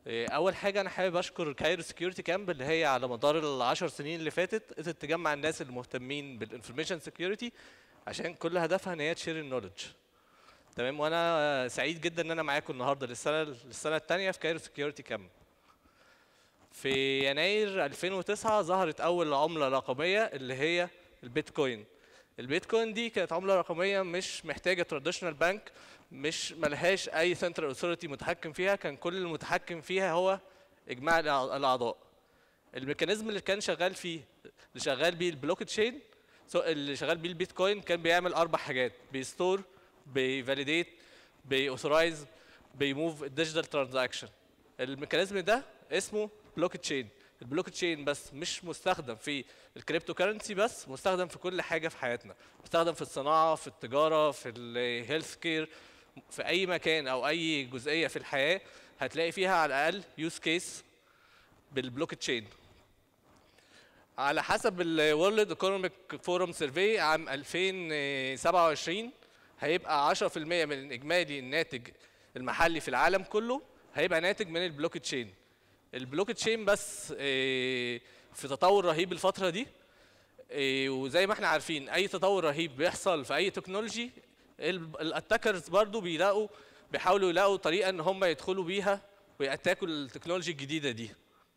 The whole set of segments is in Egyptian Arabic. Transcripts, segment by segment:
إيه، اول حاجه انا حابب اشكر كايرو سكيورتي كامب اللي هي على مدار العشر سنين اللي فاتت قدرت تجمع الناس المهتمين بالانفورميشن سكيورتي عشان كل هدفها ان هي تشير النولج تمام وانا سعيد جدا ان انا معاكم النهارده للسنه للسنه الثانيه في كايرو سكيورتي كامب في يناير 2009 ظهرت اول عمله رقميه اللي هي البيتكوين البيتكوين دي كانت عمله رقميه مش محتاجه تراديشنال بانك مش ملهاش اي سنترال اوثوريتي متحكم فيها كان كل المتحكم فيها هو اجماع الأع- الاعضاء الميكانيزم اللي كان شغال فيه اللي شغال بيه البلوك تشين سو اللي شغال بيه البيتكوين كان بيعمل اربع حاجات بيستور بيفاليديت بيأوثرايز بيموف الديجيتال ترانزاكشن الميكانيزم ده اسمه بلوك تشين البلوك تشين بس مش مستخدم في الكريبتو كرنسي بس مستخدم في كل حاجه في حياتنا مستخدم في الصناعه في التجاره في الهيلث كير في اي مكان او اي جزئيه في الحياه هتلاقي فيها على الاقل يوز كيس بالبلوك تشين على حسب الورلد ايكونوميك فورم سيرفي عام 2027 هيبقى 10% من اجمالي الناتج المحلي في العالم كله هيبقى ناتج من البلوك تشين البلوك تشين بس آه، في تطور رهيب الفتره دي آه، وزي ما احنا عارفين اي تطور رهيب بيحصل في اي تكنولوجي الاتاكرز برضو بيلاقوا بيحاولوا يلاقوا طريقه ان هم يدخلوا بيها ويأتاكوا التكنولوجي الجديده دي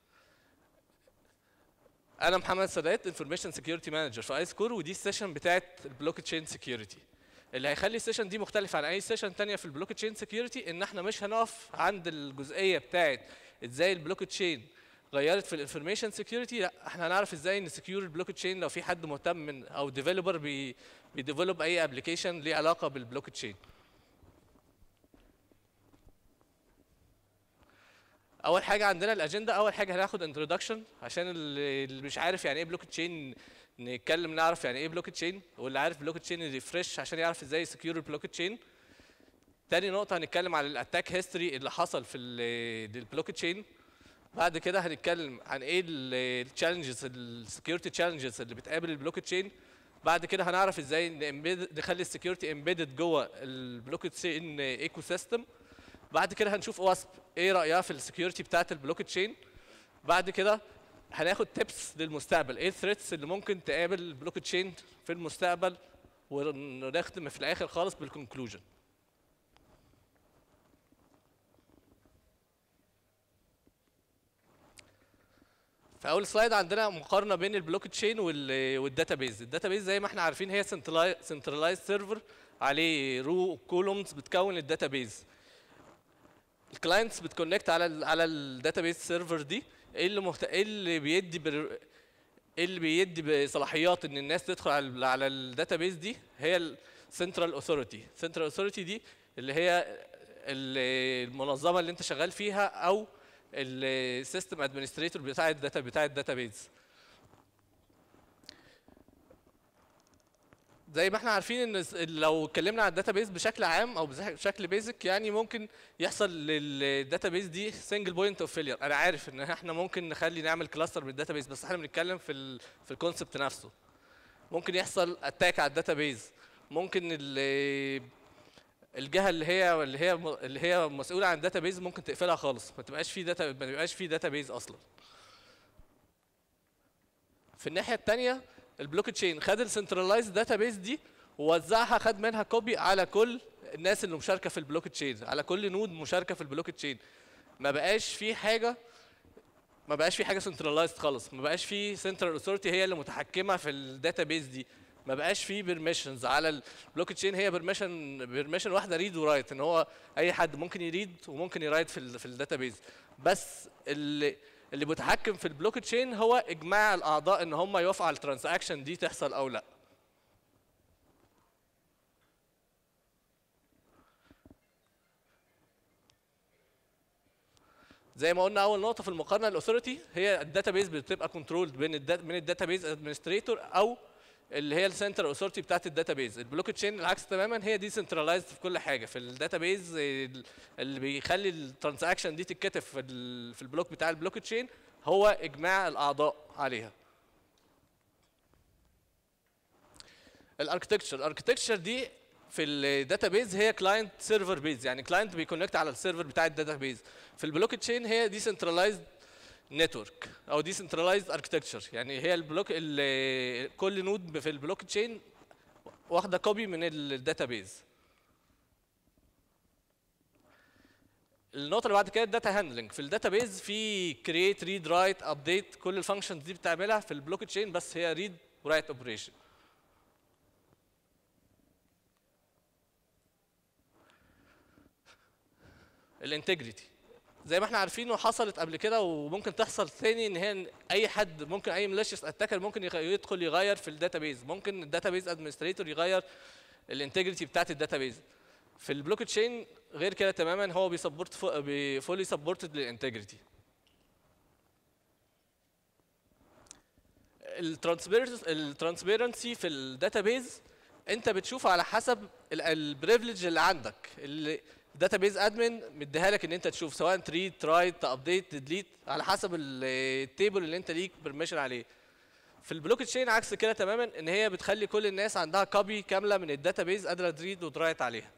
انا محمد سادات انفورميشن سكيورتي مانجر في اي سكور ودي السيشن بتاعت البلوك تشين سكيورتي اللي هيخلي السيشن دي مختلفه عن اي سيشن تانية في البلوك تشين سكيورتي ان احنا مش هنقف عند الجزئيه بتاعت ازاي البلوك تشين غيرت في الانفورميشن سكيورتي لا احنا هنعرف ازاي نسكيور البلوك تشين لو في حد مهتم من او ديفلوبر بي بيديفلوب اي ابلكيشن ليه علاقه بالبلوك تشين اول حاجه عندنا الاجنده اول حاجه هناخد انتروداكشن عشان اللي اللي مش عارف يعني ايه بلوك تشين نتكلم نعرف يعني ايه بلوك تشين واللي عارف بلوك تشين ريفرش عشان يعرف ازاي سكيور البلوك تشين تاني نقطه هنتكلم على الاتاك هيستوري اللي حصل في البلوك تشين بعد كده هنتكلم عن ايه التشالنجز السكيورتي تشالنجز اللي بتقابل البلوك تشين بعد كده هنعرف ازاي نembed- نخلي السكيورتي امبيدد جوه البلوك تشين ايكو سيستم بعد كده هنشوف واسب ايه رايها في السكيورتي بتاعت البلوك تشين بعد كده هناخد تيبس للمستقبل ايه الثريتس اللي ممكن تقابل البلوك تشين في المستقبل ونختم في الاخر خالص بالكونكلوجن في اول سلايد عندنا مقارنه بين البلوك تشين والداتابيز الداتابيز زي ما احنا عارفين هي سنترلايز سيرفر عليه رو كولومز بتكون الداتابيز الكلاينتس بتكونكت على ال على الداتابيز سيرفر دي ايه اللي مهت... ايه اللي بيدي بر... ايه اللي بيدي بصلاحيات ان الناس تدخل على ال على الداتابيز دي هي السنترال اوثوريتي السنترال اوثوريتي دي اللي هي ال- المنظمه اللي انت شغال فيها او السيستم ادمنستريتور بتاع الداتا بتاع الداتابيز زي ما احنا عارفين ان الس- لو اتكلمنا عن الداتابيز بشكل عام او بش- بشكل بيزك يعني ممكن يحصل للداتابيز دي سنجل بوينت اوف فيلير انا عارف ان احنا ممكن نخلي نعمل كلاستر بالداتابيز بس احنا بنتكلم في ال في الكونسبت نفسه ممكن يحصل اتاك على الداتابيز ممكن ال- الجهه اللي هي اللي هي اللي هي مسؤوله عن الداتابيز ممكن تقفلها خالص ما تبقاش في داتا ما تبقاش في داتابيز اصلا في الناحيه الثانيه البلوك تشين خد السنترلايز داتابيز دي ووزعها خد منها كوبي على كل الناس اللي مشاركه في البلوك تشين على كل نود مشاركه في البلوك تشين ما بقاش في حاجه ما بقاش في حاجه سنترلايزد خالص ما بقاش في سنترال اوثورتي هي اللي متحكمه في الداتابيز دي ما بقاش في بيرميشنز على البلوك تشين هي بيرميشن بيرميشن واحده ريد ورايت ان هو اي حد ممكن يريد وممكن يرايت في ال في الداتابيز بس اللي اللي متحكم في البلوك تشين هو اجماع الاعضاء ان هم يوافقوا على الترانزاكشن دي تحصل او لا زي ما قلنا اول نقطه في المقارنه الاثوريتي هي الداتابيز بتبقى كنترولد بين الدات من الداتابيز ادمنستريتور او اللي هي السنتر اوثورتي بتاعت الداتابيز البلوك تشين العكس تماما هي دي سنترلايزد في كل حاجه في الداتابيز اللي بيخلي الترانزاكشن دي تتكتب في ال- في البلوك بتاع البلوك تشين هو اجماع الاعضاء عليها الاركتكتشر الاركتكتشر دي في الداتابيز هي كلاينت سيرفر بيز يعني كلاينت بيكونكت على السيرفر بتاع الداتابيز في البلوك تشين هي ديسنترلايزد نتورك او ديسنترلايزد اركتكتشر يعني هي البلوك ال- كل نود في البلوك تشين واخده كوبي من الداتابيز النقطة اللي بعد كده الداتا هاندلنج في الداتابيز في كرييت ريد رايت ابديت كل الفانكشنز دي بتعملها في البلوك تشين بس هي ريد ورايت اوبريشن الانتجريتي زي ما احنا عارفين وحصلت قبل كده وممكن تحصل تاني ان هي اي حد ممكن اي ماليشيس اتاكر ممكن يغ- يدخل يغير في الداتابيز ممكن الداتابيز ادمنستريتور يغير الانتجريتي بتاعت الداتابيز في البلوك تشين غير كده تماما هو بيسبورت فولي سبورتد للانتجريتي الترانسبيرنسي في الداتابيز انت بتشوف على حسب البريفليج اللي عندك اللي الداتابيز ادمن مديها لك ان انت تشوف سواء تريد ترايت تابديت تديليت على حسب التيبل اللي انت ليك برميشن عليه في البلوك تشين عكس كده تماما ان هي بتخلي كل الناس عندها كوبي كامله من الداتابيز قادره تريد وترايت عليها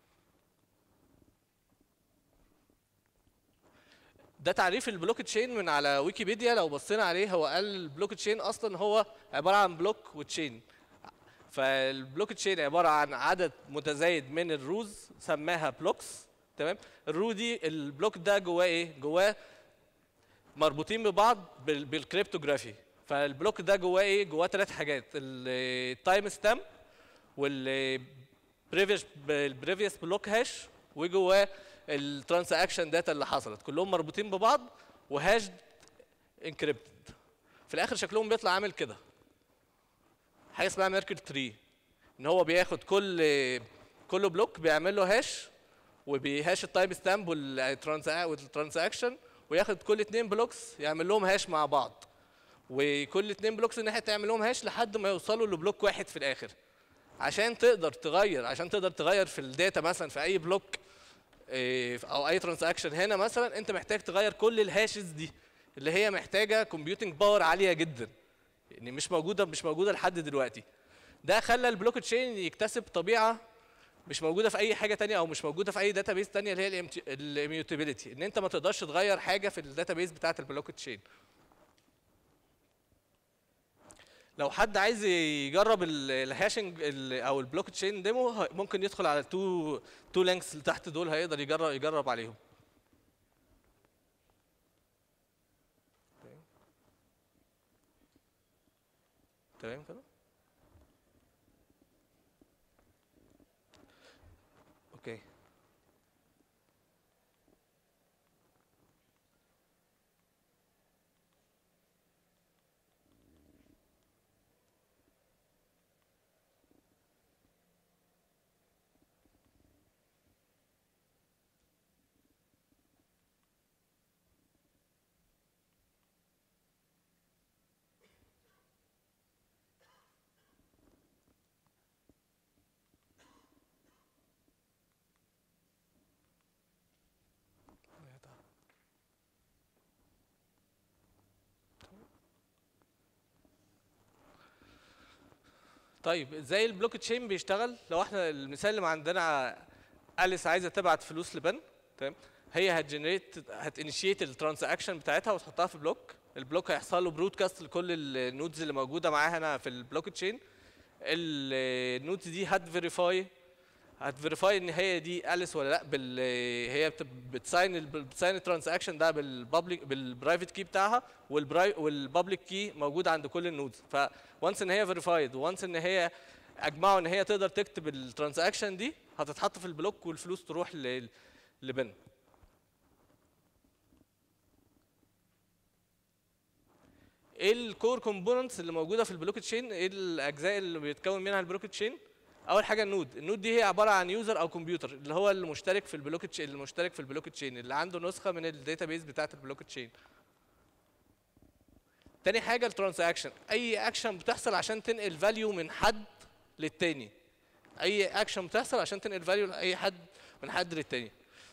ده تعريف البلوك تشين من على ويكيبيديا لو بصينا عليه هو قال البلوك تشين اصلا هو عباره عن بلوك وتشين فالبلوك تشين عباره عن عدد متزايد من الروز سماها بلوكس تمام الرو دي البلوك ده جواه ايه جواه مربوطين ببعض بال- بالكريبتوغرافي فالبلوك ده جواه ايه جواه ثلاث حاجات التايم ستامب والبريفيوس البريفيوس بلوك هاش وجواه الترانزاكشن داتا اللي حصلت كلهم مربوطين ببعض وهاش انكريبتد في الاخر شكلهم بيطلع عامل كده حاجه اسمها ميركل تري ان هو بياخد كل كل بلوك بيعمل له هاش وبيهاش التايم ستامب والترانزاكشن وياخد كل اتنين بلوكس يعمل لهم هاش مع بعض وكل اتنين بلوكس الناحيه تعمل لهم هاش لحد ما يوصلوا لبلوك واحد في الاخر عشان تقدر تغير عشان تقدر تغير في الداتا مثلا في اي بلوك إيه، او اي ترانزاكشن هنا مثلا انت محتاج تغير كل الهاشز دي اللي هي محتاجه كومبيوتنج باور عاليه جدا يعني مش موجوده مش موجوده لحد دلوقتي ده خلى البلوك تشين يكتسب طبيعه مش موجوده في اي حاجه تانية او مش موجوده في اي داتابيس تانية اللي هي الاميوتابيلتي ان انت ما تقدرش تغير حاجه في الداتابيس بتاعه البلوك تشين لو حد عايز يجرب ال- الهاشنج ال- او البلوك تشين ديمو ه- ممكن يدخل على التو تو لينكس اللي تحت دول هيقدر يجرب يجرب عليهم تمام كده اوكي طيب ازاي البلوك تشين بيشتغل لو احنا المثال اللي عندنا اليس عايزه تبعت فلوس لبن تمام هي هتجنريت هتانيشيت الترانزاكشن بتاعتها وتحطها في بلوك البلوك هيحصل له برودكاست لكل النودز اللي موجوده معاها هنا في البلوك تشين النودز دي هتفيريفاي هتفيريفاي ان هي دي اليس ولا لا بال هي بت- بتساين ال- بتساين الترانزاكشن ده بالبابليك بالبرايفت كي بتاعها والبراي والبابليك كي موجود عند كل النودز فوانس ان هي فيريفايد وانس ان هي اجمعوا ان هي تقدر تكتب الترانزاكشن دي هتتحط في البلوك والفلوس تروح ل- لبن ايه الكور كومبوننتس اللي موجوده في البلوك تشين ايه الاجزاء اللي بيتكون منها البلوك تشين اول حاجه النود النود دي هي عباره عن يوزر او كمبيوتر اللي هو المشترك في البلوك تشين المشترك في البلوك تشين اللي عنده نسخه من الداتابيز بتاعه البلوك تشين تاني حاجه الترانزاكشن اي اكشن بتحصل عشان تنقل فاليو من حد للتاني اي اكشن بتحصل عشان تنقل فاليو لاي حد من حد للتاني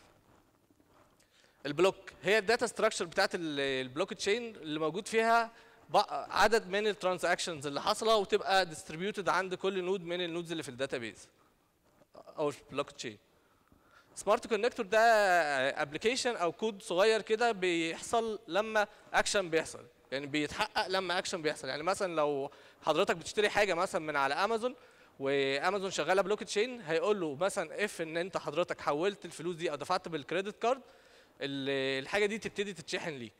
البلوك هي الداتا ستراكشر بتاعت ال- البلوك تشين اللي موجود فيها بق- عدد من الترانزاكشنز اللي حاصله وتبقى ديستريبيوتد عند كل نود من النودز اللي في الداتابيز او البلوك تشين سمارت كونكتور ده ابلكيشن او كود صغير كده بيحصل لما اكشن بيحصل يعني بيتحقق لما اكشن بيحصل يعني مثلا لو حضرتك بتشتري حاجه مثلا من على امازون وامازون شغاله بلوك تشين هيقول له مثلا اف ان انت حضرتك حولت الفلوس دي او دفعت بالكريدت كارد ال- الحاجه دي تبتدي تتشحن ليك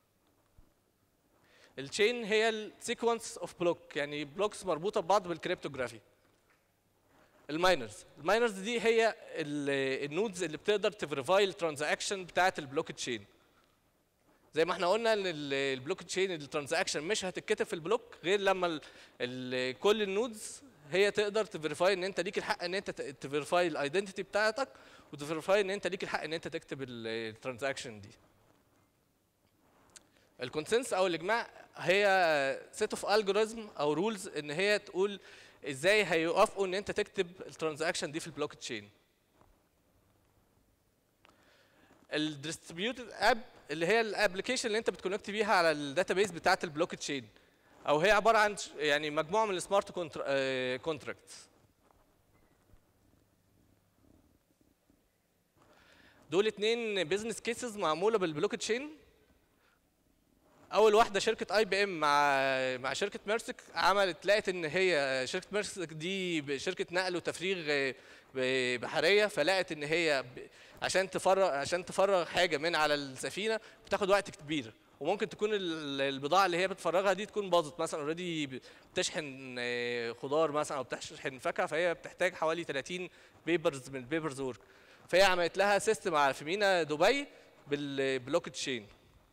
التشين هي السيكونس اوف بلوك يعني بلوكس مربوطه ببعض بالكريبتوغرافي الماينرز الماينرز دي هي ال- النودز اللي بتقدر تفيريفاي الترانزاكشن بتاعه البلوك تشين زي ما احنا قلنا ان ال- البلوك تشين الترانزاكشن مش هتتكتب في البلوك غير لما ال ال كل النودز هي تقدر تفيريفاي ان انت ليك الحق ان انت تفيريفاي الايدنتيتي بتاعتك وتفيريفاي ان انت ليك الحق ان انت تكتب الترانزاكشن دي الكونسنس او الاجماع هي سيت اوف الجوريزم او رولز ان هي تقول ازاي هيوافقوا ان انت تكتب الترانزاكشن دي في البلوك تشين الديستريبيوتد اب اللي هي الابلكيشن اللي انت بتكونكت بيها على الداتابيز بتاعه البلوك تشين او هي عباره عن ش- يعني مجموعه من السمارت كونتراكتس دول اتنين بزنس كيسز معموله بالبلوك تشين اول واحده شركه اي بي ام مع مع شركه ميرسك عملت لقت ان هي شركه ميرسك دي شركه نقل وتفريغ آه، ب- بحريه فلقت ان هي ب- عشان تفرغ عشان تفرغ حاجه من على السفينه بتاخد وقت كبير وممكن تكون ال- البضاعه اللي هي بتفرغها دي تكون باظت مثلا اوريدي بتشحن آه، خضار مثلا او بتشحن فاكهه فهي بتحتاج حوالي 30 بيبرز من البيبرز ورك فهي عملت لها سيستم على في مينا دبي بالبلوك تشين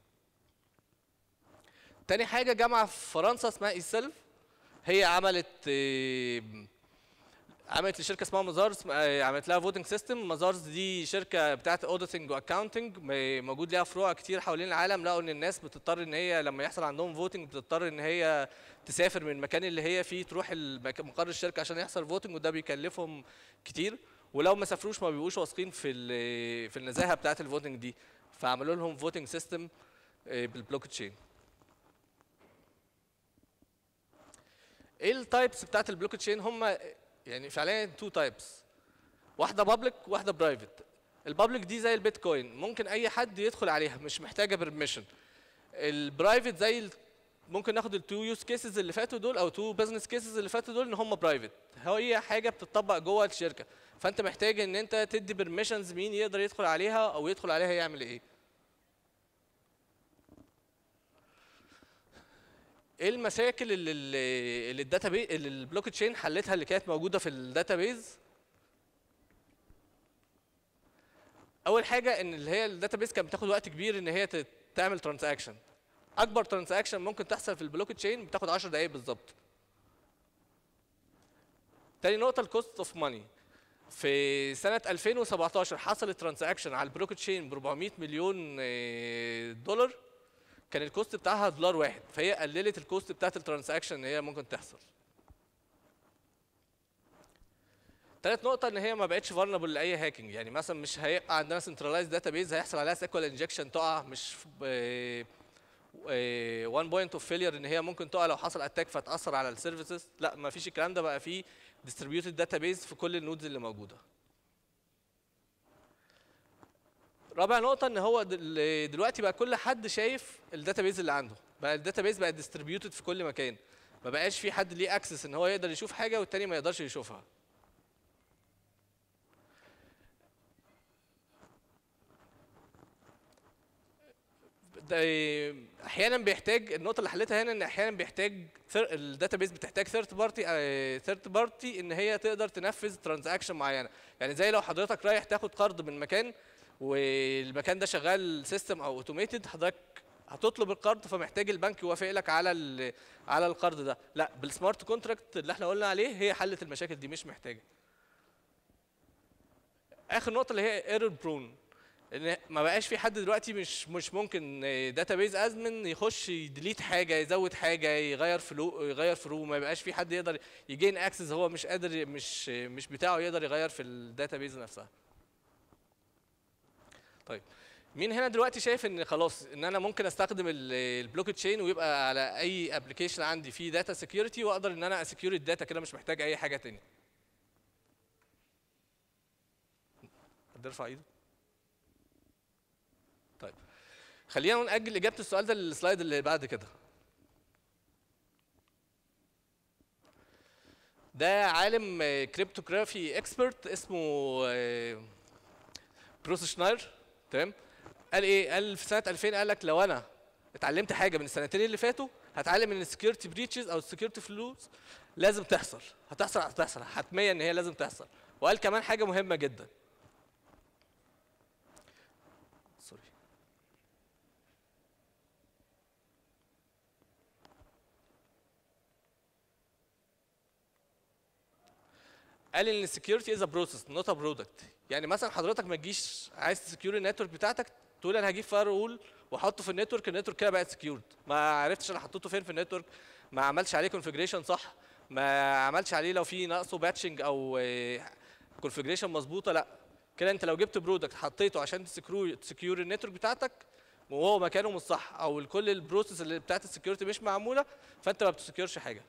تاني حاجه جامعه في فرنسا اسمها ايسلف هي عملت آه، عملت لشركه اسمها مزارز آه، عملت لها فوتنج سيستم مزارز دي شركه بتاعت اوديتنج واكاونتنج موجود ليها فروع كتير حوالين العالم لقوا ان الناس بتضطر ان هي لما يحصل عندهم فوتنج بتضطر ان هي تسافر من المكان اللي هي فيه تروح المك- مقر الشركه عشان يحصل فوتنج وده بيكلفهم كتير ولو ما سافروش ما بيبقوش واثقين في ال- في النزاهه بتاعت الفوتنج دي فعملوا لهم فوتنج سيستم بالبلوك تشين ايه التايبس بتاعت البلوك تشين هم يعني فعليا تو تايبس واحده بابليك واحده برايفت البابليك دي زي البيتكوين ممكن اي حد يدخل عليها مش محتاجه برميشن البرايفت زي ال- ممكن ناخد التو يوز كيسز اللي فاتوا دول او تو بزنس كيسز اللي فاتوا دول ان هم برايفت هي حاجه بتطبق جوه الشركه فانت محتاج ان انت تدي برميشنز مين يقدر يدخل عليها او يدخل عليها يعمل ايه ايه المشاكل اللي اللي اللي الداتا بي اللي البلوك تشين حلتها اللي كانت موجوده في الداتابيز اول حاجه ان اللي هي الداتابيز كانت بتاخد وقت كبير ان هي ت- تعمل ترانزاكشن اكبر ترانزاكشن ممكن تحصل في البلوك تشين بتاخد 10 دقائق بالظبط تاني نقطه الكوست اوف ماني في سنه 2017 حصلت ترانزاكشن على البلوك تشين ب 400 مليون آه، دولار كان الكوست بتاعها دولار واحد فهي قللت الكوست بتاعت الترانزاكشن ان هي ممكن تحصل تالت نقطة إن هي ما بقتش فولنربل لأي هاكينج، يعني مثلا مش هيبقى عندنا سنترلايز داتابيز هيحصل عليها سيكوال انجكشن تقع مش وان بوينت اوف فيلير ان هي ممكن تقع لو حصل اتاك فتأثر على السيرفيسز، لا ما فيش الكلام ده بقى فيه ديستريبيوتد داتابيز في كل النودز اللي موجودة. رابع نقطة ان هو دل- دلوقتي بقى كل حد شايف الداتابيز اللي عنده، بقى الداتابيز بقت ديستريبيوتد في كل مكان، ما بقاش في حد ليه اكسس ان هو يقدر يشوف حاجة والتاني ما يقدرش يشوفها. ده احيانا بيحتاج النقطه اللي حلتها هنا ان احيانا بيحتاج الداتابيز بتحتاج ثيرد بارتي ثيرد بارتي ان هي تقدر تنفذ ترانزاكشن معينه يعني زي لو حضرتك رايح تاخد قرض من مكان والمكان ده شغال سيستم او اوتوميتد حضرتك هتطلب القرض فمحتاج البنك يوافق لك على ال- على القرض ده لا بالسمارت كونتراكت اللي احنا قلنا عليه هي حلت المشاكل دي مش محتاجه اخر نقطه اللي هي ايرور برون ان ما بقاش في حد دلوقتي مش مش ممكن داتابيز ادمن يخش يديليت حاجه يزود حاجه يغير فلو يغير فرو ما بقاش في حد يقدر يجين اكسس هو مش قادر مش مش بتاعه يقدر يغير في الداتابيز نفسها طيب مين هنا دلوقتي شايف ان خلاص ان انا ممكن استخدم ال- البلوك تشين ويبقى على اي ابلكيشن عندي فيه داتا سكيورتي واقدر ان انا اسكيور الداتا كده مش محتاج اي حاجه تاني حد يرفع ايده طيب خلينا نأجل إجابة السؤال ده للسلايد اللي بعد كده ده عالم كريبتوغرافي اكسبرت اسمه آه، بروس شناير تمام قال ايه قال في سنه 2000 قال لك لو انا اتعلمت حاجه من السنتين اللي فاتوا هتعلم ان السكيورتي بريتشز او السكيورتي فلوس لازم تحصل هتحصل هتحصل حتميا ان هي لازم تحصل وقال كمان حاجه مهمه جدا سوري قال ان السكيورتي از ا بروسيس نوت ا برودكت يعني مثلا حضرتك ما تجيش عايز تسكيور النتورك بتاعتك تقول انا هجيب فاير وول واحطه في النتورك النتورك كده بقت سكيورد ما عرفتش انا حطيته فين في النتورك ما عملش عليه كونفجريشن صح ما عملش عليه لو في ناقصه باتشنج او كونفجريشن مظبوطه لا كده انت لو جبت برودكت حطيته عشان تسكرو تسكيور النتورك بتاعتك وهو مكانه مش صح او كل البروسيس اللي بتاعت السكيورتي مش معموله فانت ما بتسكيورش حاجه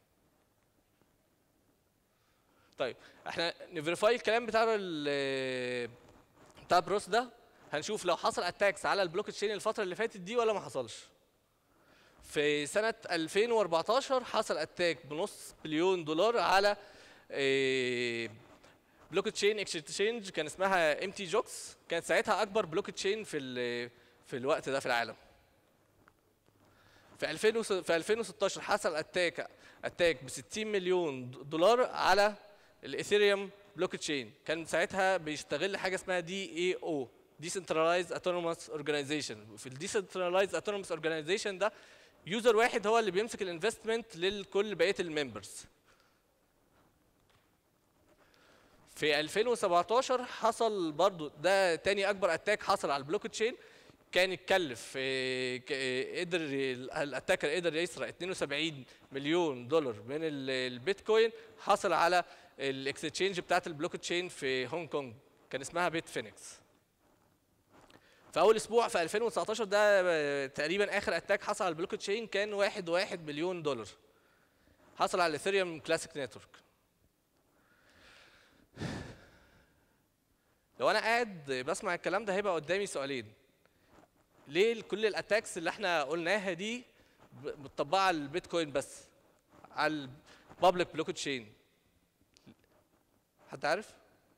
طيب احنا نفيريفاي الكلام بتاع ال بتاع بروس ده هنشوف لو حصل اتاكس على البلوك تشين الفتره اللي فاتت دي ولا ما حصلش في سنه 2014 حصل اتاك بنص بليون دولار على بلوك تشين اكسشينج كان اسمها ام تي جوكس كانت ساعتها اكبر بلوك تشين في ال- في الوقت ده في العالم في 2000 وس- في 2016 حصل اتاك اتاك ب 60 مليون دولار على الايثيريوم بلوك تشين كان ساعتها بيستغل حاجه اسمها دي اي او Decentralized Autonomous Organization في ال Decentralized Autonomous Organization ده يوزر واحد هو اللي بيمسك الانفستمنت لكل بقيه الممبرز في 2017 حصل برضو ده تاني اكبر اتاك حصل على البلوك تشين كان اتكلف آه، ك- آه، قدر ال- الاتاكر قدر يسرق 72 مليون دولار من ال- البيتكوين حصل على الاكستشينج بتاعت البلوك تشين في هونج كونج كان اسمها بيت فينيكس في اول اسبوع في 2019 ده آه، تقريبا اخر اتاك حصل على البلوك تشين كان واحد واحد مليون دولار حصل على الاثيريوم كلاسيك نتورك لو انا قاعد بسمع الكلام ده هيبقى قدامي سؤالين ليه كل الاتاكس اللي احنا قلناها دي ب- متطبقه على البيتكوين بس على البابليك بلوك تشين حد عارف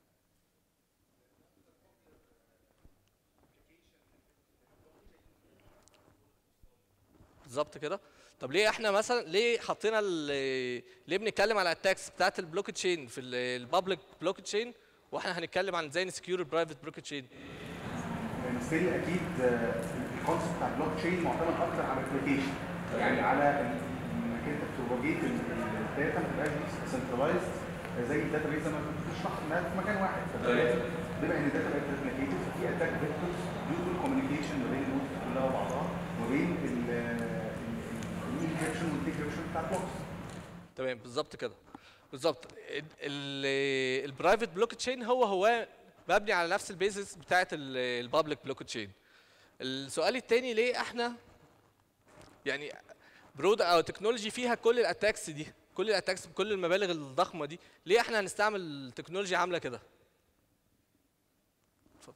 بالظبط كده طب ليه احنا مثلا ليه حطينا ال- ليه بنتكلم على الاتاكس بتاعت البلوك تشين في البابليك بلوك تشين واحنا هنتكلم عن ازاي نسكيور البرايفت بلوك تشين بالنسبه لي اكيد آه، الكونسيبت بتاع البلوك تشين معتمد اكتر على الابلكيشن يعني على ال- انك انت بتبروجيت الداتا ما تبقاش سنترلايزد زي الداتا بيز زي ما كنت بتشرح انها في مكان واحد فدلوقتي بما ان الداتا بقت ريبليكيتد ففي اتاك فيكتورز يوزوا الكوميونيكيشن ما بين النودز كلها وبعضها وما بين الانكريبشن والديكريبشن بتاع البلوكس تمام بالظبط كده بالظبط البرايفت بلوك تشين هو هو مبني على نفس البيزس بتاعت البابليك بلوك تشين السؤال الثاني ليه احنا يعني برود او تكنولوجي فيها كل الاتاكس دي كل الاتاكس بكل المبالغ الضخمه دي ليه احنا هنستعمل تكنولوجيا عامله كده اتفضل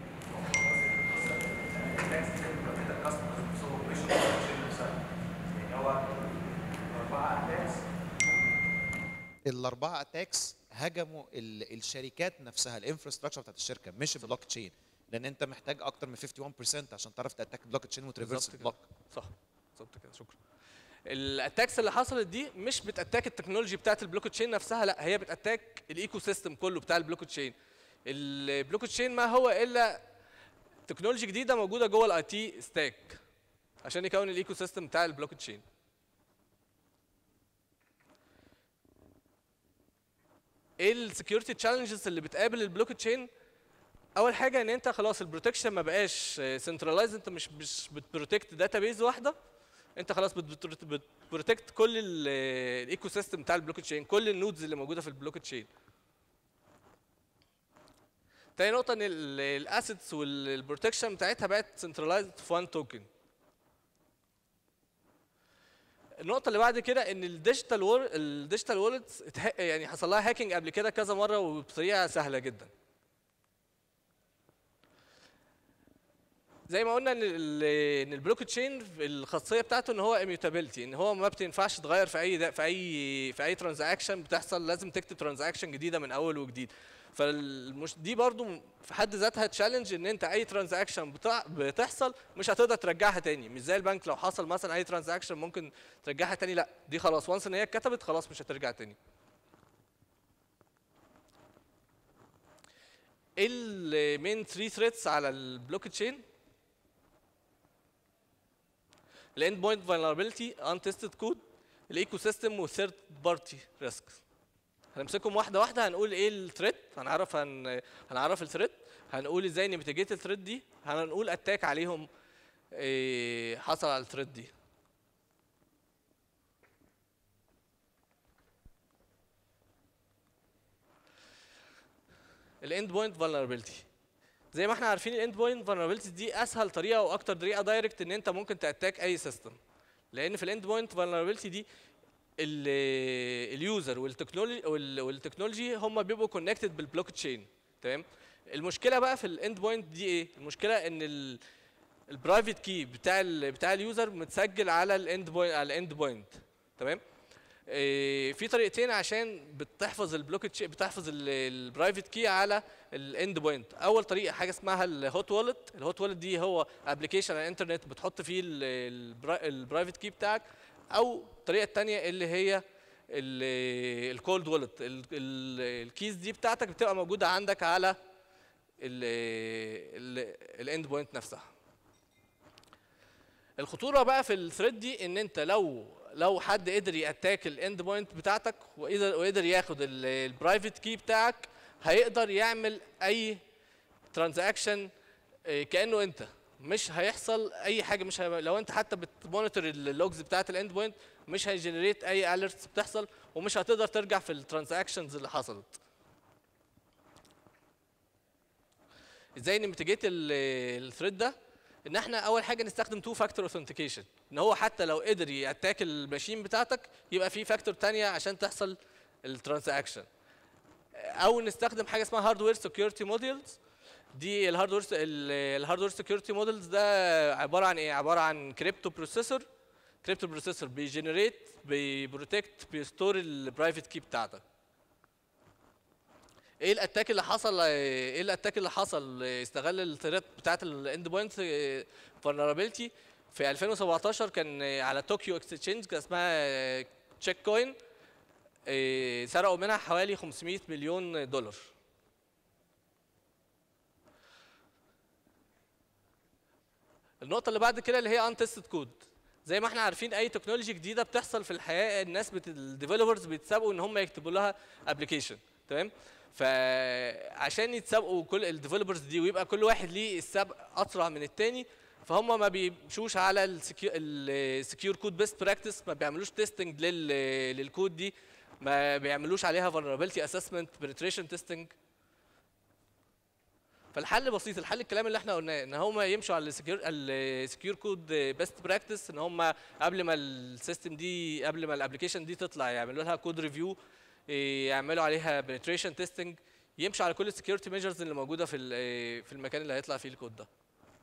الاربعه اتاكس هجموا ال- الشركات نفسها الانفراستراكشر بتاعت الشركه مش البلوك تشين لان انت محتاج اكتر من 51% عشان تعرف تاتاك البلوك تشين وتريفرس بالظبط كده. البلوك صح بالظبط كده شكرا الاتاكس اللي حصلت دي مش بتاتاك التكنولوجي بتاعت البلوك تشين نفسها لا هي بتاتاك الايكو سيستم كله بتاع البلوك تشين البلوك تشين ما هو الا تكنولوجي جديده موجوده جوه الاي تي ستاك عشان يكون الايكو سيستم بتاع البلوك تشين ايه السكيورتي تشالنجز اللي بتقابل البلوك تشين اول حاجه ان انت خلاص البروتكشن ما بقاش سنترلايز انت مش مش بتبروتكت داتابيز واحده انت خلاص بتبروتكت كل الايكو سيستم بتاع البلوك تشين كل النودز اللي موجوده في البلوك تشين تاني نقطة ان الاسيتس والبروتكشن بتاعتها بقت سنترلايزد في وان توكن النقطة اللي بعد كده ان الديجيتال وور الديجيتال وولتس يعني حصل لها هاكينج قبل كده كذا مرة وبطريقة سهلة جدا زي ما قلنا ان ال- ان البلوك تشين الخاصيه بتاعته ان هو immutability ان هو ما بتنفعش تغير في اي في اي في اي ترانزاكشن بتحصل لازم تكتب ترانزاكشن جديده من اول وجديد فالمش دي برضو في حد ذاتها تشالنج ان انت اي ترانزاكشن بتحصل مش هتقدر ترجعها تاني مش زي البنك لو حصل مثلا اي ترانزاكشن ممكن ترجعها تاني لا دي خلاص وانس ان هي اتكتبت خلاص مش هترجع تاني ايه المين 3 ثريتس على البلوك تشين الاند بوينت فولنربيلتي untested كود الايكو سيستم والثيرد بارتي ريسك هنمسكهم واحده واحده هنقول ايه الثريت هنعرف هن... هنعرف الثريت هنقول ازاي نميتيجيت الثريت دي هنقول اتاك عليهم إيه حصل على الثريت دي الاند بوينت فولنربيلتي زي ما احنا عارفين الاند بوينت فولنربيلتي دي اسهل طريقه واكتر طريقه دايركت ان انت ممكن تاتاك اي سيستم لان في الاند بوينت فولنربيلتي دي ال- اليوزر والتكنولوجي والتكنولوجي هم بيبقوا كونكتد بالبلوك تشين تمام المشكله بقى في الاند بوينت دي ايه المشكله ان ال البرايفت كي بتاع ال بتاع اليوزر متسجل على الاند بوينت على الاند بوينت تمام إيه، في طريقتين عشان بتحفظ البلوك تشين بتحفظ البرايفت كي على الاند بوينت اول طريقه حاجه اسمها الهوت والت الهوت والت دي هو ابلكيشن على الانترنت بتحط فيه البرايفت كي بتاعك او الطريقه الثانيه اللي هي الكولد والت الكيز دي بتاعتك بتبقى موجوده عندك على الاند بوينت نفسها الخطوره بقى في الثريد دي ان انت لو لو حد قدر ياتاك الاند بوينت بتاعتك وقدر وقدر ياخد البرايفت كي بتاعك هيقدر يعمل اي ترانزاكشن كانه انت مش هيحصل اي حاجه مش هي... لو انت حتى بتمونيتور اللوجز بتاعت الاند بوينت مش هيجنريت اي اليرتس بتحصل ومش هتقدر ترجع في الترانزاكشنز اللي حصلت ازاي نمتجيت الثريد ده ان احنا اول حاجه نستخدم تو فاكتور اوثنتيكيشن ان هو حتى لو قدر ياتاك الماشين بتاعتك يبقى في فاكتور تانية عشان تحصل الترانزاكشن او نستخدم حاجه اسمها هاردوير سكيورتي موديلز دي الهاردوير الهاردوير سكيورتي موديلز ده عباره عن ايه عباره عن كريبتو بروسيسور كريبتو بروسيسور بيجنريت بيبروتكت بيستور البرايفت كي بتاعتك ايه الاتاك اللي حصل ايه الاتاك اللي حصل استغل الثريت بتاعت الاند بوينت فولنربيلتي في 2017 كان على طوكيو اكسشينج كان اسمها تشيك كوين إيه، سرقوا منها حوالي 500 مليون دولار النقطة اللي بعد كده اللي هي انتستد كود زي ما احنا عارفين اي تكنولوجي جديدة بتحصل في الحياة الناس بت... الديفلوبرز بيتسابقوا ان هم يكتبوا لها ابلكيشن تمام فعشان يتسابقوا كل الديفلوبرز دي ويبقى كل واحد ليه السبق اسرع من التاني فهم ما بيمشوش على السكيور كود بيست براكتس ما بيعملوش تيستنج للكود دي ما بيعملوش عليها vulnerability assessment penetration testing فالحل بسيط الحل الكلام اللي احنا قلناه ان هم يمشوا على السكيور السكيور كود بيست براكتس ان هم قبل ما السيستم دي قبل ما الابلكيشن دي تطلع يعملوا لها كود ريفيو يعملوا عليها penetration testing يمشوا على كل السكيورتي ميجرز اللي موجوده في ال- في المكان اللي هيطلع فيه الكود ده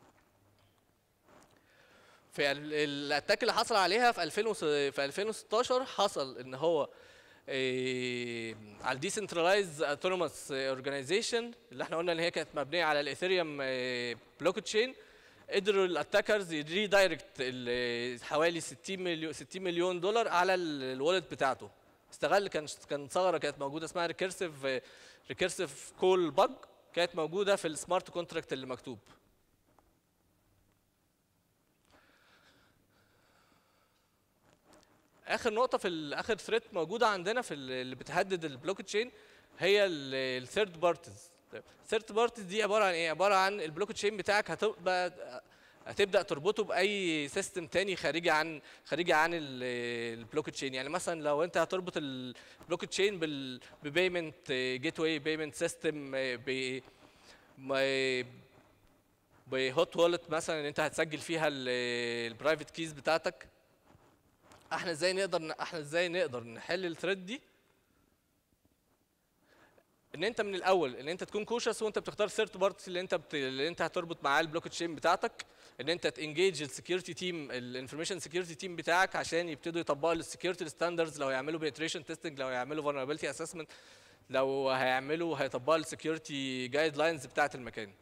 في ال- الاتاك اللي حصل عليها في 2000 وس- في 2016 حصل ان هو إيه، على الديسنترلايز اوتونوموس اورجانيزيشن اللي احنا قلنا ان هي كانت مبنيه على الايثيريوم بلوك تشين قدروا الاتاكرز يريدايركت ال- حوالي 60 مليون 60 مليون دولار على الوالت بتاعته استغل كان كان ثغره كانت موجوده اسمها ريكيرسيف ريكيرسيف كول باج كانت موجوده في السمارت كونتراكت اللي مكتوب اخر نقطه في ال- اخر ثريت موجوده عندنا في ال- اللي بتهدد البلوك تشين هي الثيرد بارتيز الثيرد بارتيز دي عباره عن ايه عباره عن البلوك تشين بتاعك هتبقى هتبدا تربطه باي سيستم تاني خارجي عن خارجي عن البلوك تشين يعني مثلا لو انت هتربط البلوك تشين ببيمنت جيت واي بيمنت سيستم ب بهوت والت مثلا ان انت هتسجل فيها البرايفت كيز بتاعتك احنا ازاي نقدر احنا ازاي نقدر نحل الثريد دي ان انت من الاول ان انت تكون كوشس وانت بتختار ثيرد بارتي اللي انت بت... اللي انت هتربط معاه البلوك تشين بتاعتك ان انت تنجيج السكيورتي تيم الانفورميشن سكيورتي تيم بتاعك عشان يبتدوا يطبقوا السكيورتي ستاندردز لو هيعملوا بيتريشن تيستنج لو هيعملوا فولنربيلتي اسسمنت لو هيعملوا هيطبقوا السكيورتي جايد لاينز بتاعه المكان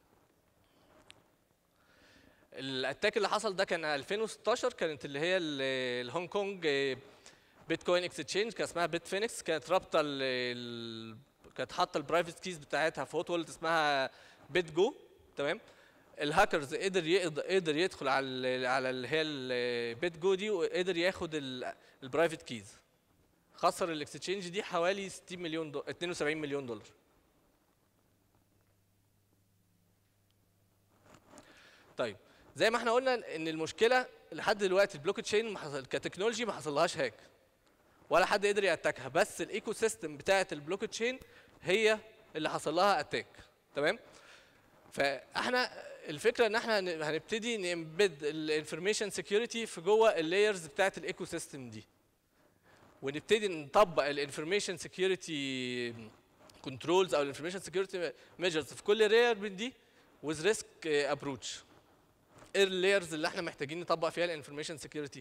الاتاك اللي حصل ده كان 2016 كانت اللي هي ال- الهونج كونج بيتكوين اكستشينج كان اسمها بيت فينيكس كانت رابطه ال- ال- كانت حاطه البرايفت كيز بتاعتها في هوت وولت اسمها بيت جو تمام الهاكرز قدر يقدر قدر يدخل على ال- على اللي هي البيت جو دي وقدر ياخد البرايفت كيز خسر الاكستشينج دي حوالي 60 مليون دولار 72 مليون دولار طيب زي ما احنا قلنا ان المشكله لحد دلوقتي البلوك تشين ما حصل كتكنولوجي ما حصلهاش هاك ولا حد قدر ياتاكها بس الايكو سيستم بتاعه البلوك تشين هي اللي حصل لها اتاك تمام فاحنا الفكره ان احنا هن- هنبتدي نمبد الانفورميشن سكيورتي في جوه اللايرز بتاعه الايكو سيستم دي ونبتدي نطبق الانفورميشن سكيورتي كنترولز او الانفورميشن سكيورتي ميجرز في كل لاير من دي with risk ابروتش ايه اللايرز اللي احنا محتاجين نطبق فيها الانفورميشن سكيورتي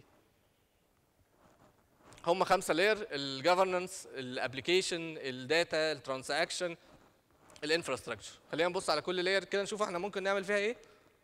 هم خمسه لاير الجفرنانس الابلكيشن الداتا الترانزاكشن الانفراستراكشر خلينا نبص على كل لاير كده نشوف احنا ممكن نعمل فيها ايه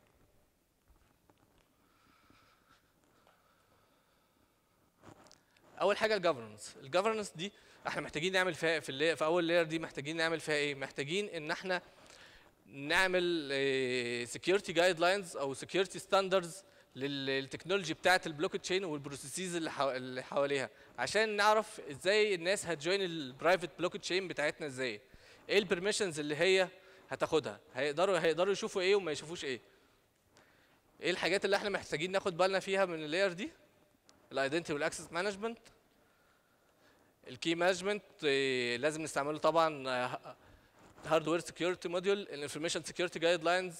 اول حاجه الجفرنس الجفرنس دي احنا محتاجين نعمل فيها في اللي في اول لاير دي محتاجين نعمل فيها ايه محتاجين ان احنا نعمل سكيورتي جايد لاينز او سكيورتي ستاندردز للتكنولوجي بتاعه البلوك تشين والبروسيسز اللي حو- اللي حواليها عشان نعرف ازاي الناس هتجوين البرايفت بلوك تشين بتاعتنا ازاي ايه البرميشنز اللي هي هتاخدها هيقدروا هيقدروا يشوفوا ايه وما يشوفوش ايه ايه الحاجات اللي احنا محتاجين ناخد بالنا فيها من اللاير دي الايدنتي والاكسس مانجمنت الكي مانجمنت لازم نستعمله طبعا هاردوير سكيورتي موديول الانفورميشن سكيورتي جايد لاينز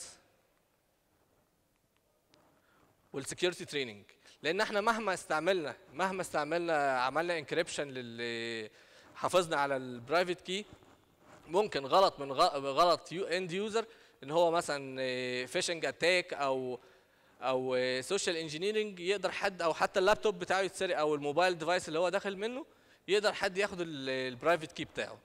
والسكيورتي تريننج لان احنا مهما استعملنا مهما استعملنا عملنا انكريبشن لل حافظنا على البرايفت كي ممكن غلط من غ- غلط اند يوزر ان هو مثلا فيشنج اتاك او او سوشيال انجينيرنج يقدر حد او حتى اللابتوب بتاعه يتسرق او الموبايل ديفايس اللي هو داخل منه يقدر حد ياخد البرايفت كي بتاعه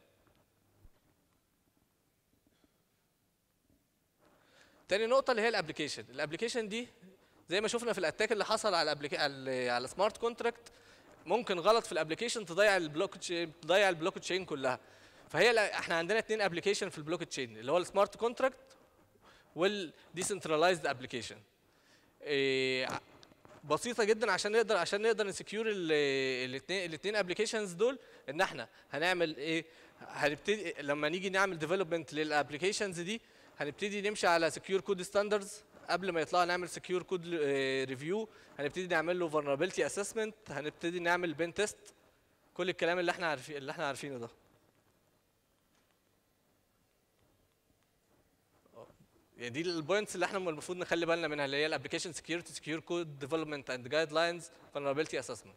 تاني نقطة اللي هي الابلكيشن، الابلكيشن دي زي ما شفنا في الاتاك اللي حصل على الابليكي على على سمارت كونتراكت ممكن غلط في الابلكيشن تضيع البلوك تشين تضيع البلوك تشين كلها. فهي لا- احنا عندنا اثنين ابلكيشن في البلوك تشين اللي هو السمارت كونتراكت والديسنترلايزد ابلكيشن. بسيطه جدا عشان نقدر عشان نقدر نسكيور الاثنين الاثنين ابلكيشنز دول ان احنا هنعمل ايه هنبتدي لما نيجي نعمل ديفلوبمنت للابلكيشنز دي هنبتدي نمشي على سكيور كود ستاندردز قبل ما يطلع نعمل سكيور كود ريفيو هنبتدي نعمل له vulnerability اسسمنت هنبتدي نعمل بين تيست كل الكلام اللي احنا عارفين اللي احنا عارفينه ده يعني دي البوينتس اللي احنا المفروض نخلي بالنا منها اللي هي الابلكيشن سكيورتي سكيور كود ديفلوبمنت اند جايد لاينز vulnerability اسسمنت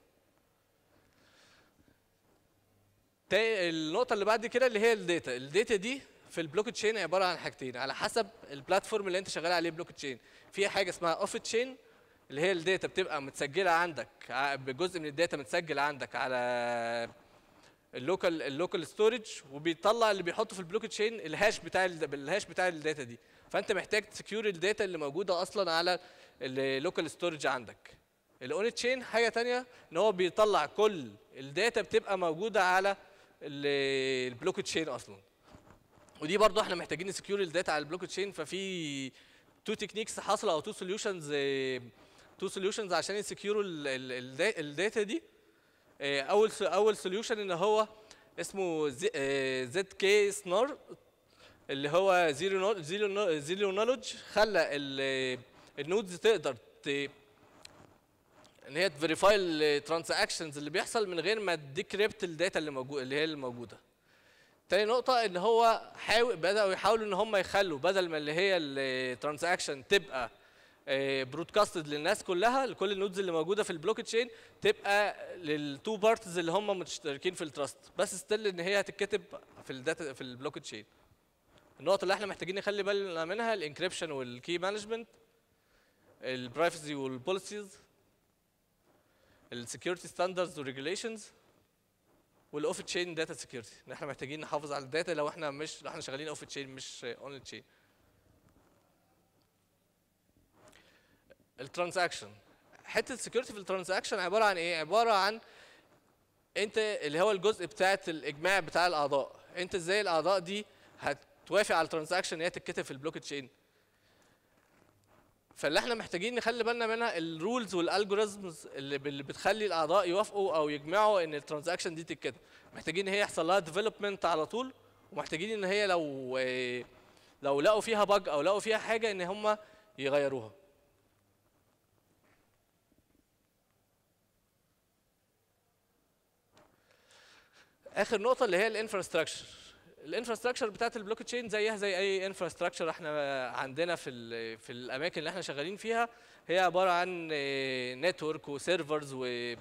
النقطة اللي بعد كده اللي هي الداتا، الداتا دي في البلوك تشين عبارة عن حاجتين على حسب البلاتفورم اللي انت شغال عليه بلوك تشين، في حاجة اسمها اوف تشين اللي هي الداتا بتبقى متسجلة عندك ع- بجزء من الداتا متسجل عندك على اللوكال اللوكال ستورج وبيطلع اللي بيحطه في البلوك تشين الهاش بتاع ال- الهاش بتاع الداتا دي فانت محتاج تسكيور الداتا اللي موجوده اصلا على اللوكال ستورج عندك الاون تشين حاجه تانية ان هو بيطلع كل الداتا بتبقى موجوده على ال- البلوك تشين اصلا ودي برضو احنا محتاجين نسكيور الداتا على البلوك تشين ففي تو تكنيكس حاصله او تو سوليوشنز تو سوليوشنز عشان يسكيوروا الداتا دي آه، اول س- اول سوليوشن ان هو اسمه زد كي سنار اللي هو زيرو نو- زيرو نو- زيرو نولج خلى ال- النودز تقدر ت ان هي تفيريفاي الترانزاكشنز اللي بيحصل من غير ما تديكريبت الداتا اللي موجوده اللي هي الموجوده تاني نقطة ان هو حاول بدأوا يحاولوا ان هم يخلوا بدل ما اللي هي الترانزاكشن تبقى برودكاستد للناس كلها لكل النودز اللي موجوده في البلوك تشين تبقى للتو بارتز اللي هم مشتركين في التراست بس ستيل ان هي هتتكتب في الداتا في البلوك تشين النقط اللي احنا محتاجين نخلي بالنا منها الانكريبشن والكي مانجمنت البرايفسي والبوليسيز السكيورتي ستاندردز والريجوليشنز والاوف تشين داتا سكيورتي ان احنا محتاجين نحافظ على الداتا لو احنا مش لو احنا شغالين اوف تشين مش اون تشين الترانزاكشن حته السكيورتي في الترانزاكشن عباره عن ايه عباره عن انت اللي هو الجزء بتاعت الاجماع بتاع الاعضاء انت ازاي الاعضاء دي هتوافق على الترانزاكشن ان هي تتكتب في البلوك تشين فاللي احنا محتاجين نخلي بالنا منها الرولز والالجوريزمز اللي اللي بتخلي الاعضاء يوافقوا او يجمعوا ان الترانزاكشن دي تتكتب محتاجين هي يحصل لها ديفلوبمنت على طول ومحتاجين ان هي لو اه، لو لقوا فيها بج او لقوا فيها حاجه ان هم يغيروها اخر نقطه اللي هي الانفراستراكشر الانفراستراكشر بتاعت البلوك تشين زيها زي اي انفراستراكشر احنا عندنا في ال في الاماكن اللي احنا شغالين فيها هي عباره عن نتورك وسيرفرز و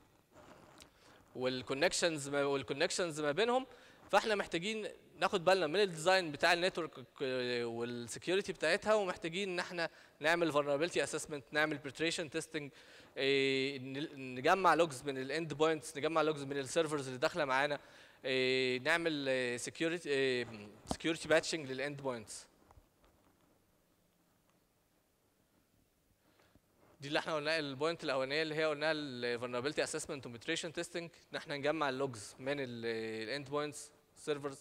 والكونكشنز والكونكشنز ما بينهم فاحنا محتاجين ناخد بالنا من الديزاين بتاع النتورك والسكيورتي بتاعتها ومحتاجين ان احنا نعمل vulnerability assessment نعمل penetration testing إيه، ن- نجمع لوجز من الاند بوينتس نجمع لوجز من السيرفرز اللي داخله معانا إيه، نعمل سكيورتي سكيورتي باتشنج للاند بوينتس دي اللي احنا قلناها البوينت الاولانيه اللي هي قلناها الفولنربيلتي اسسمنت وميتريشن تيستنج ان احنا نجمع اللوجز من الاند بوينتس سيرفرز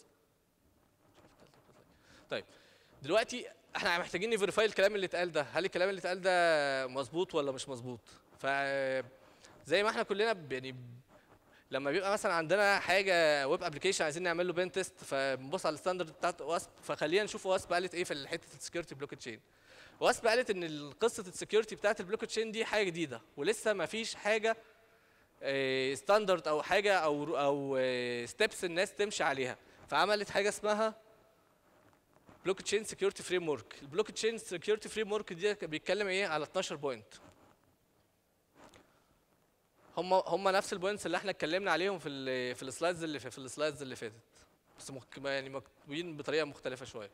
طيب دلوقتي احنا محتاجين نفيريفاي الكلام اللي اتقال ده هل الكلام اللي اتقال ده مظبوط ولا مش مظبوط ف زي ما احنا كلنا ب- يعني ب- لما بيبقى مثلا عندنا حاجه ويب ابلكيشن عايزين نعمل له بين تيست فبنبص على الستاندرد بتاعت واسب فخلينا نشوف واسب قالت ايه في حته السكيورتي بلوك تشين واسب قالت ان ال- قصه السكيورتي بتاعت البلوك تشين دي حاجه جديده ولسه ما فيش حاجه ستاندرد او حاجه او او ستيبس الناس تمشي عليها فعملت حاجه اسمها بلوك تشين سكيورتي فريم ورك البلوك تشين سكيورتي فريم ورك دي بيتكلم ايه على 12 بوينت هم هم نفس البوينتس اللي احنا اتكلمنا عليهم في ال في السلايدز اللي في, في السلايدز اللي فاتت بس مك يعني مكتوبين بطريقه مختلفه شويه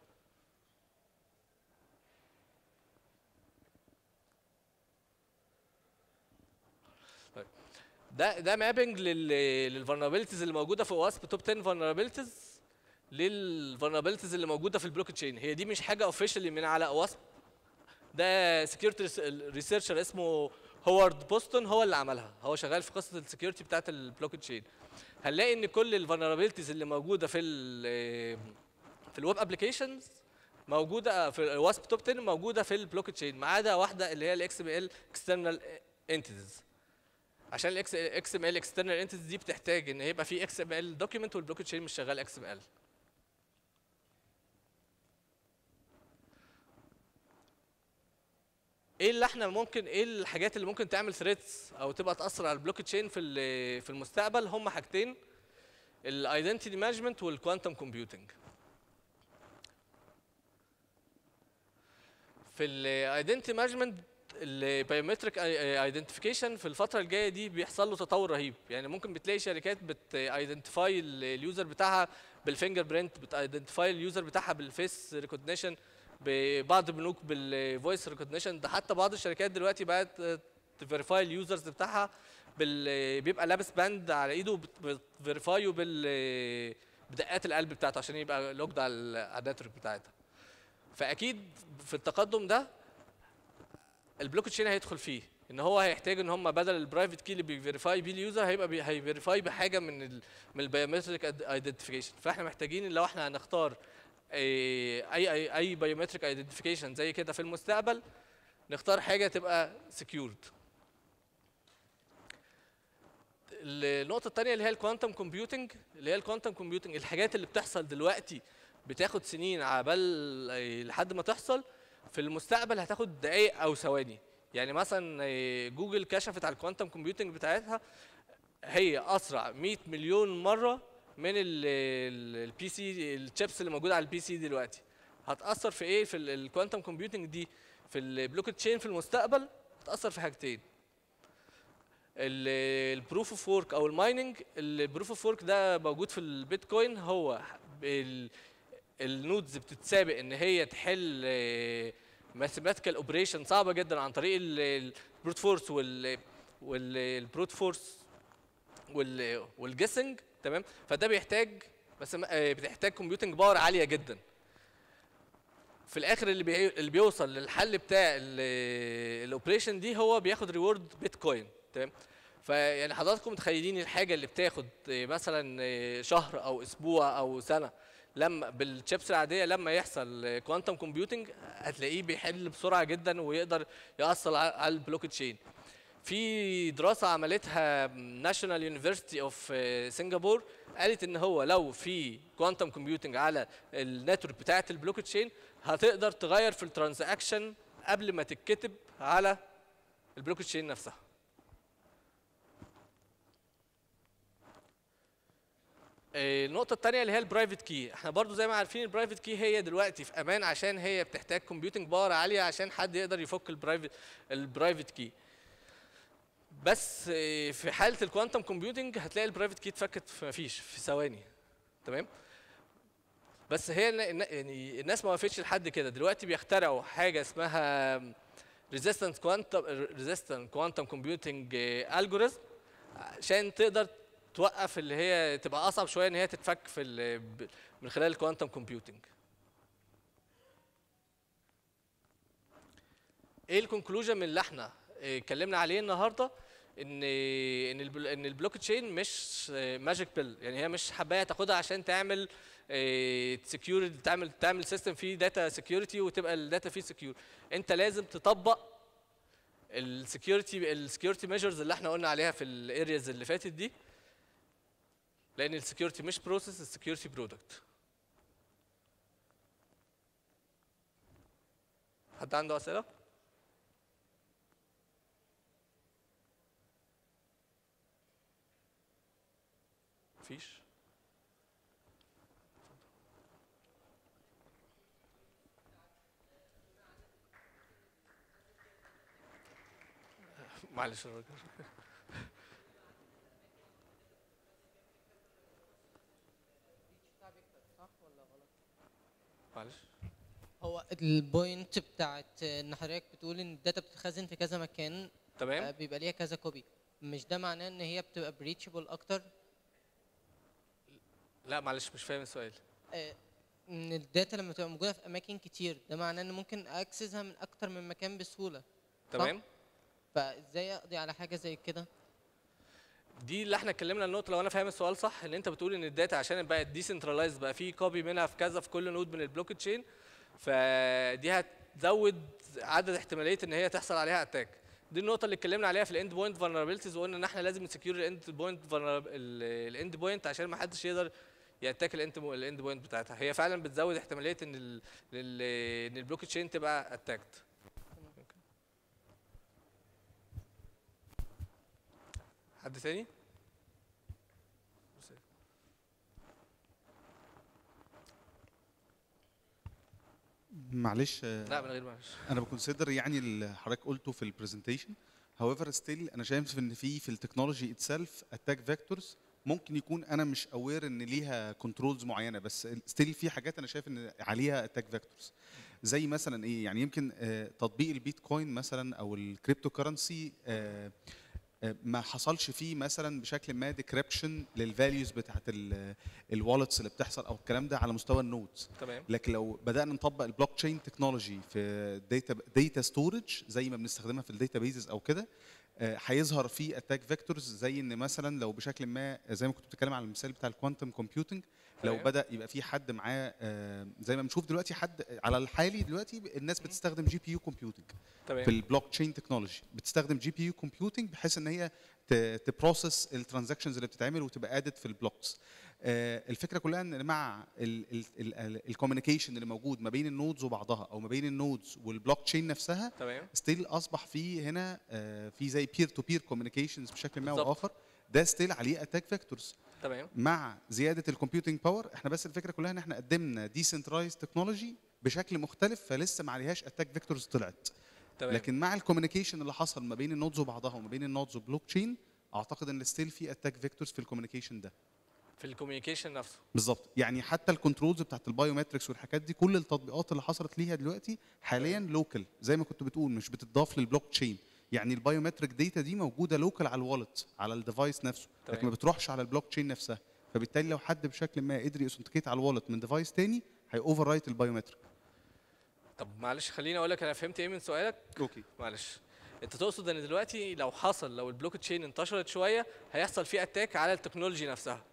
طيب ده ده مابنج للفولنربيلتيز اللي موجوده في واسب توب 10 فولنربيلتيز للفولنربيلتيز اللي موجوده في البلوك تشين هي دي مش حاجه اوفيشالي من على واسب ده سكيورتي ريسيرشر اسمه هوارد بوستون هو اللي عملها هو شغال في قصه السكيورتي بتاعت البلوك تشين هنلاقي ان كل الفولنربيلتيز اللي موجوده في ال في الويب ابلكيشنز موجوده في الواسب توب 10 موجوده في البلوك تشين ما عدا واحده اللي هي الاكس ام ال اكسترنال انتيتيز عشان الاكس اكس ام ال اكسترنال انتيتيز دي بتحتاج ان يبقى في اكس ام ال دوكيمنت والبلوك تشين مش شغال اكس ام ال ايه اللي احنا ممكن ايه الحاجات اللي ممكن تعمل ثريتس او تبقى تاثر على البلوك تشين في ال- في المستقبل هم حاجتين الايدنتيتي مانجمنت والكوانتم كومبيوتنج في الايدنتيتي مانجمنت البايومتريك ايدنتيفيكيشن في الفتره الجايه دي بيحصل له تطور رهيب يعني ممكن بتلاقي شركات بتايدنتيفاي اليوزر بتاعها بالفينجر برينت بتايدنتيفاي اليوزر بتاعها بالفيس ريكوجنيشن ببعض البنوك بالفويس ريكوجنيشن ده حتى بعض الشركات دلوقتي بقت تفيريفاي اليوزرز بتاعها بال بيبقى لابس باند على ايده بتفيريفايه بال بدقات القلب بتاعته عشان يبقى لوجد على ال- على النتورك بتاعتها فاكيد في التقدم ده البلوك تشين هيدخل فيه ان هو هيحتاج ان هم بدل البرايفت كي اللي بيفيريفاي بيه اليوزر هيبقى بي هيفيريفاي بحاجه من ال من البيومتريك ايدنتيفيكيشن فاحنا محتاجين ان لو احنا هنختار اي اي اي, أي بيومتريك ايدنتيفيكيشن زي كده في المستقبل نختار حاجه تبقى سكيورد النقطه الثانيه اللي هي الكوانتم كومبيوتنج اللي هي الكوانتم كومبيوتنج الحاجات اللي بتحصل دلوقتي بتاخد سنين عبال آه، لحد ما تحصل في المستقبل هتاخد دقايق او ثواني يعني مثلا آه، جوجل كشفت على الكوانتم كومبيوتنج بتاعتها هي اسرع 100 مليون مره من البي سي الشيبس اللي موجوده على البي سي دلوقتي هتاثر في ايه في الكوانتم كومبيوتنج دي في البلوك تشين في المستقبل تاثر في حاجتين البروف اوف ورك او المايننج البروف اوف ورك ده موجود في البيتكوين هو ال- النودز بتتسابق ان هي تحل ماثيماتيكال اوبريشن صعبه جدا عن طريق البروت فورس وال والبروت فورس وال والجيسنج تمام فده بيحتاج بس بتحتاج كومبيوتنج باور عاليه جدا في الاخر اللي بي... اللي بيوصل للحل بتاع الاوبريشن دي هو بياخد ريورد بيتكوين تمام فيعني حضراتكم متخيلين الحاجه اللي بتاخد آه، مثلا آه، شهر او اسبوع او سنه لما بالشيبس العاديه لما يحصل كوانتم كومبيوتنج هتلاقيه بيحل بسرعه جدا ويقدر ياثر على على البلوك تشين في دراسه عملتها ناشونال يونيفرسيتي اوف سنغافور قالت ان هو لو في كوانتم كومبيوتنج على النتورك بتاعه البلوك تشين هتقدر تغير في الترانزاكشن قبل ما تتكتب على البلوك تشين نفسها آه، النقطة التانية اللي هي البرايفت كي، احنا برضو زي ما عارفين البرايفت كي هي دلوقتي في امان عشان هي بتحتاج كومبيوتنج باور عالية عشان حد يقدر يفك البرايفت البرايفت كي. بس آه، في حالة الكوانتم كومبيوتنج هتلاقي البرايفت كي اتفكت في مفيش في ثواني. تمام؟ بس هي الن- الن- يعني الناس ما وقفتش لحد كده، دلوقتي بيخترعوا حاجة اسمها ريزيستنت كوانتم ريزيستنت كوانتم كومبيوتنج الجوريزم عشان تقدر توقف اللي هي تبقى اصعب شويه ان هي تتفك في ال- ب- من خلال الكوانتم كومبيوتنج ايه الكونكلوجن من اللي احنا اه، اتكلمنا عليه النهارده ان ان البل- ان البلوك تشين مش ماجيك بيل يعني هي مش حبايه تاخدها عشان تعمل سكيور تعمل تعمل سيستم فيه داتا سكيورتي وتبقى الداتا فيه سكيور انت لازم تطبق السكيورتي السكيورتي ميجرز اللي احنا قلنا عليها في الارياز اللي فاتت دي لان السكيورتي مش بروسيس السكيورتي برودكت حد عنده اسئله مفيش معلش يا راجل. معلش هو البوينت بتاعت ان حضرتك بتقول ان الداتا بتتخزن في كذا مكان آه، تمام بيبقى ليها كذا كوبي مش ده معناه ان هي بتبقى بريتشبل اكتر لا معلش مش فاهم السؤال آه، ان الداتا لما تبقى موجوده في اماكن كتير ده معناه ان ممكن اكسسها من اكتر من مكان بسهوله تمام فازاي اقضي على حاجه زي كده دي اللي احنا اتكلمنا النقطه لو انا فاهم السؤال صح ان انت بتقول ان الداتا عشان بقت ديسنترلايز بقى في كوبي منها في كذا في كل نود من البلوك تشين فدي هتزود عدد احتماليه ان هي تحصل عليها اتاك دي النقطه اللي اتكلمنا عليها في الاند بوينت فولنربيلتيز وقلنا ان احنا لازم نسكيور الاند بوينت الاند بوينت عشان ما حدش يقدر ياتاك الاند الاند بوينت بتاعتها هي فعلا بتزود احتماليه ان ال ال- ان البلوك تشين تبقى اتاكت حد تاني؟ معلش آه، لا من غير معلش انا بكونسيدر يعني اللي حضرتك قلته في البرزنتيشن however ستيل انا شايف ان في في التكنولوجي اتسلف اتاك فيكتورز ممكن يكون انا مش اوير ان ليها كنترولز معينه بس ستيل في حاجات انا شايف ان عليها اتاك فيكتورز زي مثلا ايه يعني يمكن آه، تطبيق البيتكوين مثلا او الكريبتو كرنسي ما حصلش فيه مثلا بشكل ما ديكريبشن للفاليوز بتاعت الوالتس اللي بتحصل او الكلام ده على مستوى النودز تمام لكن لو بدانا نطبق البلوك تشين تكنولوجي في داتا داتا ستورج زي ما بنستخدمها في الداتا بيزز او كده آه، هيظهر فيه اتاك فيكتورز زي ان مثلا لو بشكل ما زي ما كنت بتتكلم على المثال بتاع الكوانتم كومبيوتنج لو تمام. بدا يبقى في حد معاه آه، زي ما بنشوف دلوقتي حد على الحالي دلوقتي الناس بتستخدم جي بي يو كومبيوتنج تمام في البلوك تشين تكنولوجي بتستخدم جي بي يو كومبيوتنج بحيث ان هي تبروسس الترانزاكشنز اللي بتتعمل وتبقى ادد في البلوكس آه، الفكره كلها ان مع الكوميونيكيشن اللي موجود ما بين النودز وبعضها او ما بين النودز والبلوك تشين نفسها تمام ستيل اصبح في هنا آه، في زي بير تو بير كوميونيكيشنز بشكل ما بالظبط. او اخر ده ستيل عليه اتاك فيكتورز تمام مع زياده الكمبيوتنج باور احنا بس الفكره كلها ان احنا قدمنا ديسنترايز تكنولوجي بشكل مختلف فلسه ما عليهاش اتاك فيكتورز طلعت تمام لكن مع الكوميونيكيشن اللي حصل ما بين النودز وبعضها وما بين النودز وبلوك تشين اعتقد ان ستيل في اتاك فيكتورز في الكوميونيكيشن ده في الكوميونيكيشن نفسه بالظبط يعني حتى الكنترولز بتاعت البايومتركس والحاجات دي كل التطبيقات اللي حصلت ليها دلوقتي حاليا لوكال زي ما كنت بتقول مش بتضاف للبلوك تشين يعني البايومتريك داتا دي موجوده لوكال على الوالت على الديفايس نفسه تمام. لكن ما بتروحش على البلوك تشين نفسها فبالتالي لو حد بشكل ما قدر يسنتكيت على الوالت من ديفايس تاني هي اوفر رايت البايومتريك طب معلش خليني اقول لك انا فهمت ايه من سؤالك اوكي معلش انت تقصد ان دلوقتي لو حصل لو البلوك تشين انتشرت شويه هيحصل فيه اتاك على التكنولوجي نفسها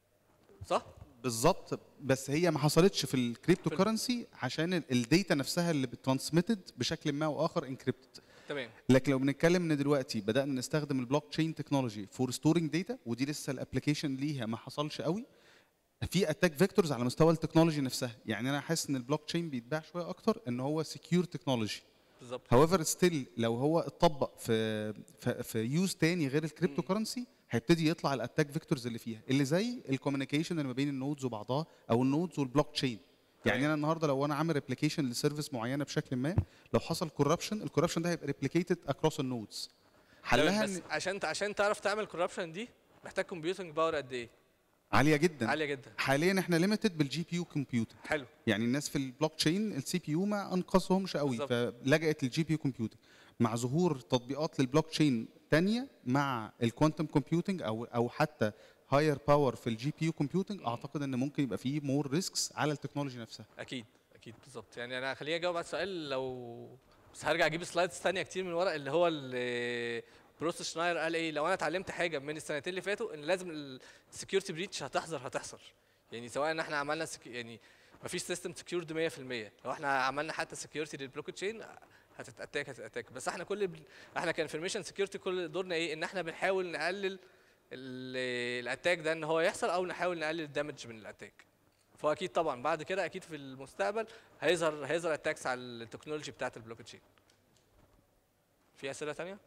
صح بالظبط بس هي ما حصلتش في الكريبتو كرنسي عشان ال- الداتا نفسها اللي بترانسميتد بشكل ما واخر انكريبتد تمام لكن لو بنتكلم ان دلوقتي بدانا نستخدم البلوك تشين تكنولوجي فور ستورنج داتا ودي لسه الابلكيشن ليها ما حصلش قوي في اتاك فيكتورز على مستوى التكنولوجي نفسها يعني انا حاسس ان البلوك تشين بيتباع شويه اكتر ان هو سكيور تكنولوجي بالظبط هاويفر ستيل لو هو اتطبق في في, في يوز تاني غير الكريبتو كرنسي هيبتدي يطلع الاتاك فيكتورز اللي فيها اللي زي الكوميونيكيشن اللي ما بين النودز وبعضها او النودز والبلوك تشين يعني تمام. انا النهارده لو انا عامل ريبليكيشن لسيرفيس معينه بشكل ما لو حصل كوربشن الكوربشن ده هيبقى ريبليكيتد اكروس النودز حلها بس إن- عشان عشان تعرف تعمل كوربشن دي محتاج كومبيوتنج باور قد ايه عاليه جدا عاليه جدا حاليا احنا ليميتد بالجي بي يو كومبيوتنج حلو يعني الناس في البلوك تشين السي بي يو ما انقذهمش قوي بالظبط. فلجأت للجي بي يو كومبيوتنج مع ظهور تطبيقات للبلوك تشين تانية مع الكوانتم كومبيوتنج او او حتى هاير باور في الجي بي يو كومبيوتنج اعتقد ان ممكن يبقى فيه مور ريسكس على التكنولوجي نفسها اكيد اكيد بالظبط يعني انا خليني اجاوب على السؤال لو بس هرجع اجيب سلايدز ثانيه كتير من ورق اللي هو اللي بروس شناير قال ايه لو انا اتعلمت حاجه من السنتين اللي فاتوا ان لازم السكيورتي بريتش هتحصل هتحصل يعني سواء ان احنا عملنا سك... يعني مفيش سيستم سكيورد 100% لو احنا عملنا حتى سكيورتي للبلوك تشين هتتاتاك هتتاتاك بس احنا كل بل... احنا كانفورميشن سكيورتي كل دورنا ايه ان احنا بنحاول نقلل ال- الاتاك ده ان هو يحصل او نحاول نقلل الدامج من الاتاك فاكيد طبعا بعد كده اكيد في المستقبل هيظهر هيظهر اتاكس على التكنولوجي بتاعت البلوك تشين في اسئله تانية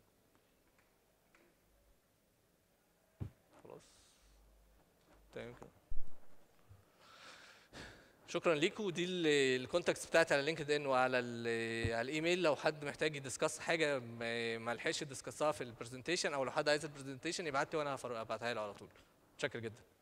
خلاص تمام كده شكرا ليكم ودي الكونتاكتس بتاعتي على لينكد ان وعلى ال- على الايميل لو حد محتاج يدسكس حاجه ما ما لحقش يدسكسها في البرزنتيشن او لو حد عايز البرزنتيشن يبعت لي وانا هفر- ابعتها له على طول متشكر جدا